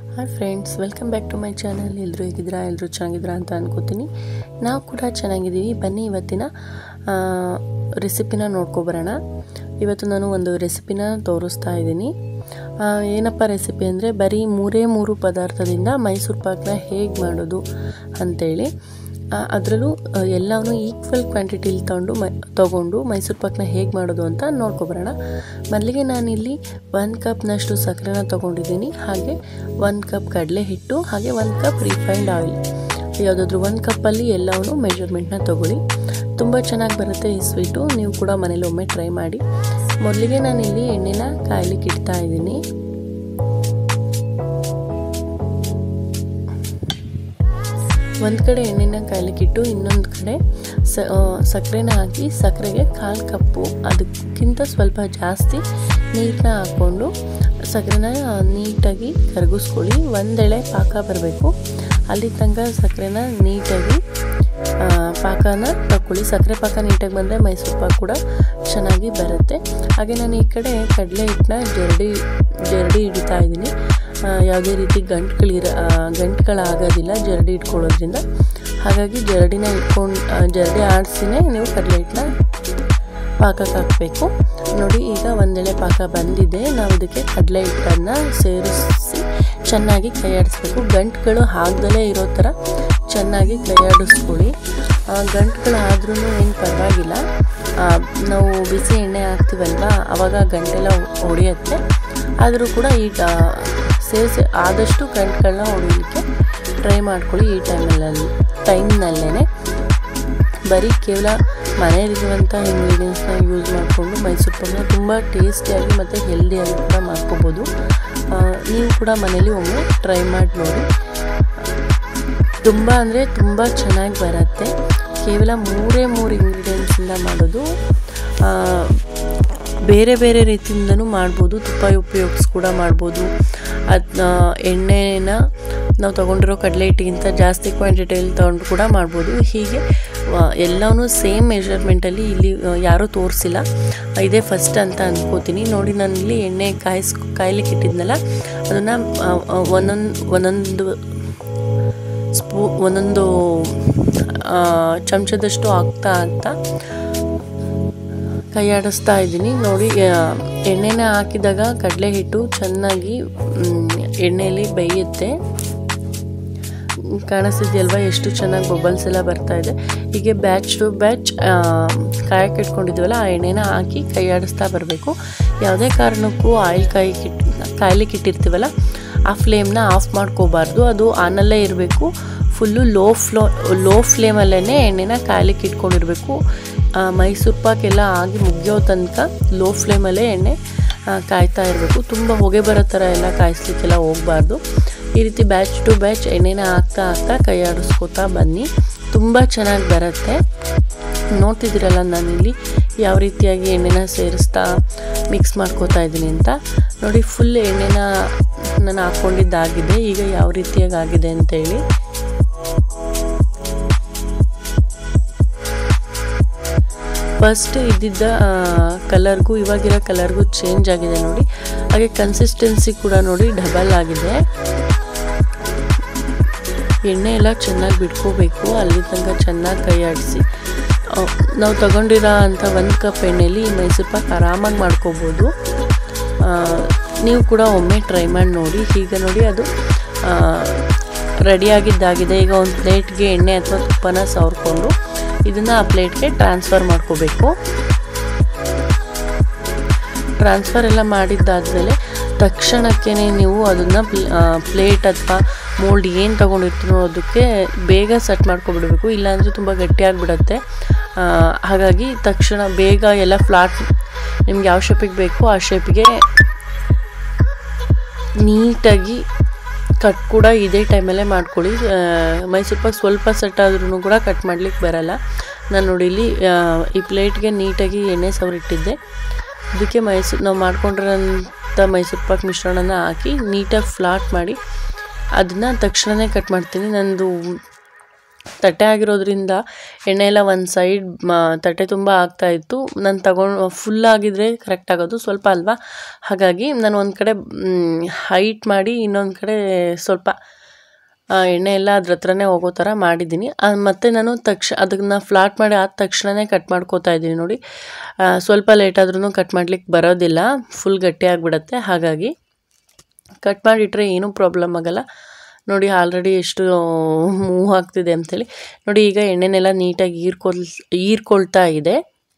hi friends welcome back to my channel ಎಲ್ಲರೂ ಹೇಗಿದ್ದೀರಾ ಎಲ್ಲರೂ ಚೆನ್ನಾಗಿದ್ದೀರಾ ಅಂತ ಅನ್ಕೋತೀನಿ ನಾವು ಕೂಡ ಚೆನ್ನಾಗಿದ್ದೀವಿ ಬನ್ನಿ ಇವತ್ತಿನ ರೆಸಿಪಿನ ನೋಡ್ಕೊಬರೋಣ ಇವತ್ತು ನಾನು ಒಂದು ರೆಸಿಪಿನ ತೋರಿಸ್ತಾ ಇದ್ದೀನಿ ಆ, ಏನಪ್ಪ ರೆಸಿಪಿ ಅಂದರೆ ಬರೀ ಮೂರೇ ಮೂರು ಪದಾರ್ಥದಿಂದ ಮೈಸೂರು ಪಾಕ್ನ ಹೇಗೆ ಮಾಡೋದು ಅಂಥೇಳಿ ಅದರಲ್ಲೂ ಎಲ್ಲವೂ ಈಕ್ವಲ್ ಕ್ವಾಂಟಿಟಿಲಿ ತಗೊಂಡು ಮೈ ತೊಗೊಂಡು ಮೈಸೂರು ಪಾಕ್ನ ಹೇಗೆ ಮಾಡೋದು ಅಂತ ನೋಡ್ಕೊಬರೋಣ ಮೊದಲಿಗೆ ನಾನಿಲ್ಲಿ ಒಂದು ಕಪ್ನಷ್ಟು ಸಕ್ಕರೆನ ತೊಗೊಂಡಿದ್ದೀನಿ ಹಾಗೆ ಒಂದು ಕಪ್ ಕಡಲೆ ಹಿಟ್ಟು ಹಾಗೆ ಒಂದು ಕಪ್ ರಿಫೈನ್ಡ್ ಆಯಿಲ್ ಯಾವುದಾದ್ರೂ ಒಂದು ಕಪ್ಪಲ್ಲಿ ಎಲ್ಲವೂ ಮೆಜರ್ಮೆಂಟ್ನ ತೊಗೊಳ್ಳಿ ತುಂಬ ಚೆನ್ನಾಗಿ ಬರುತ್ತೆ ಈ ಸ್ವೀಟು ನೀವು ಕೂಡ ಮನೇಲಿ ಒಮ್ಮೆ ಟ್ರೈ ಮಾಡಿ ಮೊದಲಿಗೆ ನಾನಿಲ್ಲಿ ಎಣ್ಣೆನ ಕಾಯ್ಲಿಕ್ಕೆ ಇಡ್ತಾ ಇದ್ದೀನಿ ಒಂದು ಕಡೆ ಎಣ್ಣೆನ ಕಾಯ್ಲಿಕ್ಕಿಟ್ಟು ಇನ್ನೊಂದು ಕಡೆ ಸ ಸಕ್ಕರೆನ ಹಾಕಿ ಸಕ್ಕರೆಗೆ ಕಾಲು ಕಪ್ಪು ಅದಕ್ಕಿಂತ ಸ್ವಲ್ಪ ಜಾಸ್ತಿ ನೀರನ್ನ ಹಾಕ್ಕೊಂಡು ಸಕ್ಕರೆನ ನೀಟಾಗಿ ಕರಗಿಸ್ಕೊಳ್ಳಿ ಒಂದೆಳೆ ಪಾಕ ಬರಬೇಕು ಅಲ್ಲಿ ತನಕ ಸಕ್ಕರೆನ ನೀಟಾಗಿ ಪಾಕನ ತಗೊಳ್ಳಿ ಸಕ್ಕರೆ ಪಾಕ ನೀಟಾಗಿ ಬಂದರೆ ಮೈಸೂರು ಪಾಕ್ ಕೂಡ ಚೆನ್ನಾಗಿ ಬರುತ್ತೆ ಹಾಗೆ ನಾನು ಈ ಕಡೆ ಕಡಲೆ ಹಿಟ್ಟನ್ನ ಜರಡಿ ಜರಡಿ ಹಿಡಿತಾ ಇದ್ದೀನಿ ಯಾವುದೇ ರೀತಿ ಗಂಟುಗಳಿರ ಗಂಟುಗಳಾಗೋದಿಲ್ಲ ಜರಡಿ ಇಟ್ಕೊಳ್ಳೋದ್ರಿಂದ ಹಾಗಾಗಿ ಜರಡಿನ ಇಟ್ಕೊಂಡು ಜರಡಿ ಆಡಿಸಿನೇ ನೀವು ಕಡಲೆ ಹಿಟ್ಟನ್ನ ಪಾಕಕ್ಕೆ ಹಾಕಬೇಕು ನೋಡಿ ಈಗ ಒಂದೆಳೆ ಪಾಕ ಬಂದಿದೆ ನಾವು ಇದಕ್ಕೆ ಕಡಲೆ ಹಿಟ್ಟನ್ನು ಸೇರಿಸಿ ಚೆನ್ನಾಗಿ ಕೈ ಆಡಿಸ್ಬೇಕು ಗಂಟುಗಳು ಹಾಕ್ದಲೇ ಇರೋ ಥರ ಚೆನ್ನಾಗಿ ಕೈ ಆಡಿಸ್ಕೊಳ್ಳಿ ಗಂಟುಗಳು ಆದ್ರೂ ಏನು ಪರವಾಗಿಲ್ಲ ನಾವು ಬಿಸಿ ಎಣ್ಣೆ ಹಾಕ್ತೀವಲ್ವ ಆವಾಗ ಗಂಟೆಲ್ಲ ಹೊಡೆಯುತ್ತೆ ಆದರೂ ಕೂಡ ಈಗ ಸೇರಿಸಿ ಆದಷ್ಟು ಗಂಟುಗಳನ್ನ ಹೊಡಿಲಿಕ್ಕೆ ಟ್ರೈ ಮಾಡ್ಕೊಳ್ಳಿ ಈ ಟೈಮಲ್ಲಿ ಟೈಮ್ನಲ್ಲೇ ಬರೀ ಕೇವಲ ಮನೆಯಲ್ಲಿರುವಂಥ ಇಂಗ್ರೀಡಿಯೆಂಟ್ಸ್ನ ಯೂಸ್ ಮಾಡಿಕೊಂಡು ಮೈಸೂರು ಪಾಕ್ನ ತುಂಬ ಟೇಸ್ಟಿಯಾಗಿ ಮತ್ತು ಹೆಲ್ದಿಯಾಗಿ ಕೂಡ ಮಾಡ್ಕೋಬೋದು ನೀವು ಕೂಡ ಮನೇಲಿ ಒಮ್ಮೆ ಟ್ರೈ ಮಾಡಿ ನೋಡಿ ತುಂಬ ಅಂದರೆ ತುಂಬ ಚೆನ್ನಾಗಿ ಬರುತ್ತೆ ಕೇವಲ ಮೂರೇ ಮೂರು ಇಂಗ್ರೀಡಿಯೆಂಟ್ಸಿಂದ ಮಾಡೋದು ಬೇರೆ ಬೇರೆ ರೀತಿಯಿಂದನೂ ಮಾಡ್ಬೋದು ತುಪ್ಪ ಉಪಯೋಗಿಸಿ ಕೂಡ ಮಾಡ್ಬೋದು ಅದನ್ನ ಎಣ್ಣೆನ ನಾವು ತೊಗೊಂಡಿರೋ ಕಡಲೆ ಹಿಟ್ಟಿಗಿಂತ ಜಾಸ್ತಿ ಕ್ವಾಂಟಿಟಿಯಲ್ಲಿ ತೊಗೊಂಡು ಕೂಡ ಮಾಡ್ಬೋದು ಹೀಗೆ ಎಲ್ಲವೂ ಸೇಮ್ ಮೆಷರ್ಮೆಂಟಲ್ಲಿ ಇಲ್ಲಿ ಯಾರೂ ತೋರಿಸಿಲ್ಲ ಇದೇ ಫಸ್ಟ್ ಅಂತ ಅಂದ್ಕೋತೀನಿ ನೋಡಿ ನಾನು ಇಲ್ಲಿ ಎಣ್ಣೆ ಕಾಯಿಸ್ ಕಾಯ್ಲಿಕ್ಕೆ ಇಟ್ಟಿದ್ನಲ್ಲ ಅದನ್ನು ಒಂದೊಂದು ಒಂದೊಂದು ಸ್ಪೂ ಒಂದೊಂದು ಚಮಚದಷ್ಟು ಹಾಕ್ತಾ ಹಾಕ್ತಾ ಕೈ ಆಡಿಸ್ತಾ ಇದ್ದೀನಿ ನೋಡಿ ಎಣ್ಣೆನ ಹಾಕಿದಾಗ ಕಡಲೆ ಹಿಟ್ಟು ಚೆನ್ನಾಗಿ ಎಣ್ಣೆಯಲ್ಲಿ ಬೇಯುತ್ತೆ ಕಾಣಿಸ್ತಿದೆಯಲ್ವ ಎಷ್ಟು ಚೆನ್ನಾಗಿ ಬಬಲ್ಸ್ ಎಲ್ಲ ಬರ್ತಾ ಇದೆ ಹೀಗೆ ಬ್ಯಾಚ್ ಟು ಬ್ಯಾಚ್ ಕಾಯಕ್ಕೆ ಇಟ್ಕೊಂಡಿದ್ದೀವಲ್ಲ ಆ ಎಣ್ಣೆನ ಹಾಕಿ ಕೈ ಆಡಿಸ್ತಾ ಬರಬೇಕು ಯಾವುದೇ ಕಾರಣಕ್ಕೂ ಆಯಿಲ್ ಕಾಯಿ ಕಾಯ್ಲಿಕ್ಕೆ ಇಟ್ಟಿರ್ತೀವಲ್ಲ ಆ ಫ್ಲೇಮ್ನ ಆಫ್ ಮಾಡ್ಕೋಬಾರ್ದು ಅದು ಆನಲ್ಲೇ ಇರಬೇಕು ಫುಲ್ಲು ಲೋ ಫ್ಲೋ ಲೋ ಫ್ಲೇಮಲ್ಲೇ ಎಣ್ಣೆನ ಕಾಯ್ಲಿಕ್ಕೆ ಇಟ್ಕೊಂಡಿರಬೇಕು ಮೈಸೂರು ಪಾಕ್ ಎಲ್ಲ ಆಗಿ ಮುಗಿಯೋ ತನಕ ಲೋ ಫ್ಲೇಮಲ್ಲೇ ಎಣ್ಣೆ ಕಾಯ್ತಾ ಇರಬೇಕು ತುಂಬ ಹೊಗೆ ಬರೋ ಥರ ಎಲ್ಲ ಕಾಯಿಸ್ಲಿಕ್ಕೆಲ್ಲ ಹೋಗಬಾರ್ದು ಈ ರೀತಿ ಬ್ಯಾಚ್ ಟು ಬ್ಯಾಚ್ ಎಣ್ಣೆನ ಹಾಕ್ತಾ ಹಾಕ್ತಾ ಕೈ ಆಡಿಸ್ಕೋತಾ ಬನ್ನಿ ತುಂಬ ಚೆನ್ನಾಗಿ ಬರುತ್ತೆ ನೋಡ್ತಿದ್ದೀರಲ್ಲ ನಾನಿಲ್ಲಿ ಯಾವ ರೀತಿಯಾಗಿ ಎಣ್ಣೆನ ಸೇರಿಸ್ತಾ ಮಿಕ್ಸ್ ಮಾಡ್ಕೋತಾ ಇದ್ದೀನಿ ಅಂತ ನೋಡಿ ಫುಲ್ ಎಣ್ಣೆನ ನಾನು ಹಾಕ್ಕೊಂಡಿದ್ದಾಗಿದೆ ಈಗ ಯಾವ ರೀತಿಯಾಗಿ ಆಗಿದೆ ಅಂತೇಳಿ ಫಸ್ಟ್ ಇದ್ದಿದ್ದ ಕಲರ್ಗೂ ಇವಾಗಿರೋ ಕಲರ್ಗೂ ಚೇಂಜ್ ಆಗಿದೆ ನೋಡಿ ಹಾಗೆ ಕನ್ಸಿಸ್ಟೆನ್ಸಿ ಕೂಡ ನೋಡಿ ಡಬಲ್ ಆಗಿದೆ ಎಣ್ಣೆ ಎಲ್ಲ ಚೆನ್ನಾಗಿ ಬಿಟ್ಕೋಬೇಕು ಅಲ್ಲಿ ತನಕ ಚೆನ್ನಾಗಿ ಕೈ ಆಡಿಸಿ ನಾವು ತಗೊಂಡಿರೋ ಅಂಥ ಒಂದು ಕಪ್ ಎಣ್ಣೆಲಿ ಮೈಸೂರು ಪಾಕ್ ಆರಾಮಾಗಿ ಮಾಡ್ಕೋಬೋದು ನೀವು ಕೂಡ ಒಮ್ಮೆ ಟ್ರೈ ಮಾಡಿ ನೋಡಿ ಈಗ ನೋಡಿ ಅದು ರೆಡಿಯಾಗಿದ್ದಾಗಿದೆ ಈಗ ಒಂದು ಪ್ಲೇಟ್ಗೆ ಎಣ್ಣೆ ಅಥವಾ ತುಪ್ಪನ ಸವರ್ಕೊಂಡು ಇದನ್ನು ಆ ಪ್ಲೇಟ್ಗೆ ಟ್ರಾನ್ಸ್ಫರ್ ಮಾಡ್ಕೋಬೇಕು ಟ್ರಾನ್ಸ್ಫರ್ ಎಲ್ಲ ಮಾಡಿದ್ದಾದಮೇಲೆ ತಕ್ಷಣಕ್ಕೆ ನೀವು ಅದನ್ನು ಪ್ಲೇಟ್ ಅಥವಾ ಮೋಲ್ಡ್ ಏನು ತೊಗೊಂಡಿರ್ತೀನೋ ಅದಕ್ಕೆ ಬೇಗ ಸೆಟ್ ಮಾಡ್ಕೊಬಿಡಬೇಕು ಇಲ್ಲಾಂದರೆ ತುಂಬ ಗಟ್ಟಿಯಾಗಿಬಿಡತ್ತೆ ಹಾಗಾಗಿ ತಕ್ಷಣ ಬೇಗ ಎಲ್ಲ ಫ್ಲಾಟ್ ನಿಮ್ಗೆ ಯಾವ ಶೇಪಿಗೆ ಬೇಕು ಆ ಶೇಪಿಗೆ ನೀಟಾಗಿ ಕಟ್ ಕೂಡ ಇದೇ ಟೈಮಲ್ಲೇ ಮಾಡ್ಕೊಳ್ಳಿ ಮೈಸೂರು ಪಾಕ್ ಸ್ವಲ್ಪ ಸೆಟ್ ಆದ್ರೂ ಕೂಡ ಕಟ್ ಮಾಡ್ಲಿಕ್ಕೆ ಬರಲ್ಲ ನಾನು ನೋಡಿ ಇಲ್ಲಿ ಈ ಪ್ಲೇಟ್ಗೆ ನೀಟಾಗಿ ಎಣ್ಣೆ ಸವರಿಟ್ಟಿದ್ದೆ ಅದಕ್ಕೆ ಮೈಸೂರು ನಾವು ಮಾಡ್ಕೊಂಡಿರೋಂಥ ಮೈಸೂರು ಪಾಕ್ ಮಿಶ್ರಣನ ಹಾಕಿ ನೀಟಾಗಿ ಫ್ಲಾಟ್ ಮಾಡಿ ಅದನ್ನು ತಕ್ಷಣವೇ ಕಟ್ ಮಾಡ್ತೀನಿ ನಂದು ತಟ್ಟೆ ಆಗಿರೋದ್ರಿಂದ ಎಣ್ಣೆ ಎಲ್ಲ ಒಂದು ಸೈಡ್ ಮ ತಟ್ಟೆ ತುಂಬ ಆಗ್ತಾಯಿತ್ತು ನಾನು ತಗೊಂಡು ಫುಲ್ ಆಗಿದ್ರೆ ಕರೆಕ್ಟ್ ಆಗೋದು ಸ್ವಲ್ಪ ಅಲ್ವಾ ಹಾಗಾಗಿ ನಾನು ಒಂದು ಕಡೆ ಹೈಟ್ ಮಾಡಿ ಇನ್ನೊಂದು ಕಡೆ ಸ್ವಲ್ಪ ಆ, ಎಣ್ಣೆ ಎಲ್ಲ ಅದ್ರ ಹತ್ರನೇ ಹೋಗೋ ಥರ ಮಾಡಿದ್ದೀನಿ ಆ, ಮತ್ತೆ ನಾನು ತಕ್ಷ ಅದನ್ನು ಫ್ಲಾಟ್ ಮಾಡಿ ಆದ ತಕ್ಷಣವೇ ಕಟ್ ಮಾಡ್ಕೋತಾ ಇದ್ದೀನಿ ನೋಡಿ ಆ, ಸ್ವಲ್ಪ ಲೇಟ್ ಆದ್ರೂ ಕಟ್ ಮಾಡ್ಲಿಕ್ಕೆ ಬರೋದಿಲ್ಲ ಫುಲ್ ಗಟ್ಟಿ ಆಗಿಬಿಡತ್ತೆ ಹಾಗಾಗಿ ಕಟ್ ಮಾಡಿಟ್ರೆ ಏನೂ ಪ್ರಾಬ್ಲಮ್ ಆಗಲ್ಲ ನೋಡಿ ಆಲ್ರೆಡಿ ಎಷ್ಟು ಮೂವ್ ಆಗ್ತಿದೆ ಅಂಥೇಳಿ ನೋಡಿ ಈಗ ಎಣ್ಣೆನೆಲ್ಲ ನೀಟಾಗಿ ಹೀರ್ಕೊಲ್ ಹೀರ್ಕೊಳ್ತಾ ಇದೆ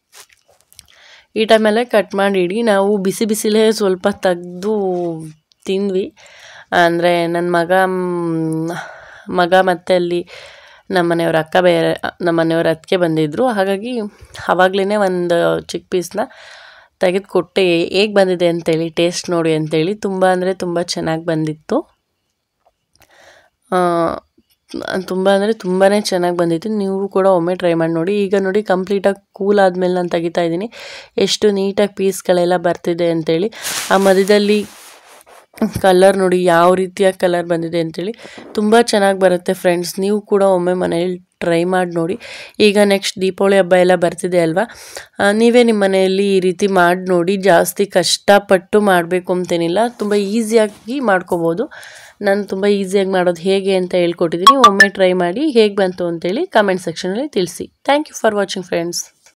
ಈ ಟೈಮಲ್ಲೇ ಕಟ್ ಮಾಡಿಡಿ ನಾವು ಬಿಸಿ ಬಿಸಿಲೇ ಸ್ವಲ್ಪ ತೆಗ್ದು ತಿಂದ್ವಿ ಅಂದರೆ ನನ್ನ ಮಗ ಮ್, ಮಗ ಮತ್ತು ಅಲ್ಲಿ ನಮ್ಮ ಮನೆಯವ್ರ ಅಕ್ಕ ಬೇರೆ ನಮ್ಮ ಮನೆಯವ್ರ ಅದಕ್ಕೆ ಬಂದಿದ್ದರು ಹಾಗಾಗಿ ಆವಾಗಲೇ ಒಂದು ಚಿಕ್ಕ ಪೀಸ್ನ ತೆಗೆದು ಕೊಟ್ಟೆ ಹೇಗೆ ಬಂದಿದೆ ಅಂತೇಳಿ ಟೇಸ್ಟ್ ನೋಡಿ ಅಂತೇಳಿ ತುಂಬ ಅಂದರೆ ತುಂಬ ಚೆನ್ನಾಗಿ ಬಂದಿತ್ತು ತುಂಬ ಅಂದರೆ ತುಂಬಾ ಚೆನ್ನಾಗಿ ಬಂದಿತ್ತು ನೀವು ಕೂಡ ಒಮ್ಮೆ ಟ್ರೈ ಮಾಡಿ ನೋಡಿ ಈಗ ನೋಡಿ ಕಂಪ್ಲೀಟಾಗಿ ಕೂಲ್ ಆದಮೇಲೆ ನಾನು ತೆಗಿತಾ ಇದ್ದೀನಿ ಎಷ್ಟು ನೀಟಾಗಿ ಪೀಸ್ಗಳೆಲ್ಲ ಬರ್ತಿದೆ ಅಂತೇಳಿ ಆ ಮಧ್ಯದಲ್ಲಿ ಕಲರ್ ನೋಡಿ ಯಾವ ರೀತಿಯ ಕಲರ್ ಬಂದಿದೆ ಅಂತೇಳಿ ತುಂಬ ಚೆನ್ನಾಗಿ ಬರುತ್ತೆ ಫ್ರೆಂಡ್ಸ್ ನೀವು ಕೂಡ ಒಮ್ಮೆ ಮನೇಲಿ ಟ್ರೈ ಮಾಡಿ ನೋಡಿ ಈಗ ನೆಕ್ಸ್ಟ್ ದೀಪಾವಳಿ ಹಬ್ಬ ಎಲ್ಲ ಬರ್ತಿದೆ ಅಲ್ವಾ ಆ, ನೀವೇ ನಿಮ್ಮ ಮನೆಯಲ್ಲಿ ಈ ರೀತಿ ಮಾಡಿ ನೋಡಿ ಜಾಸ್ತಿ ಕಷ್ಟಪಟ್ಟು ಮಾಡಬೇಕು ಅಂತೇನಿಲ್ಲ ತುಂಬ ಈಸಿಯಾಗಿ ಮಾಡ್ಕೋಬೋದು ನಾನು ತುಂಬ ಈಸಿಯಾಗಿ ಮಾಡೋದು ಹೇಗೆ ಅಂತ ಹೇಳ್ಕೊಟ್ಟಿದ್ದೀನಿ ಒಮ್ಮೆ ಟ್ರೈ ಮಾಡಿ ಹೇಗೆ ಬಂತು ಅಂತೇಳಿ ಕಮೆಂಟ್ ಸೆಕ್ಷನಲ್ಲಿ ತಿಳಿಸಿ thank you for watching friends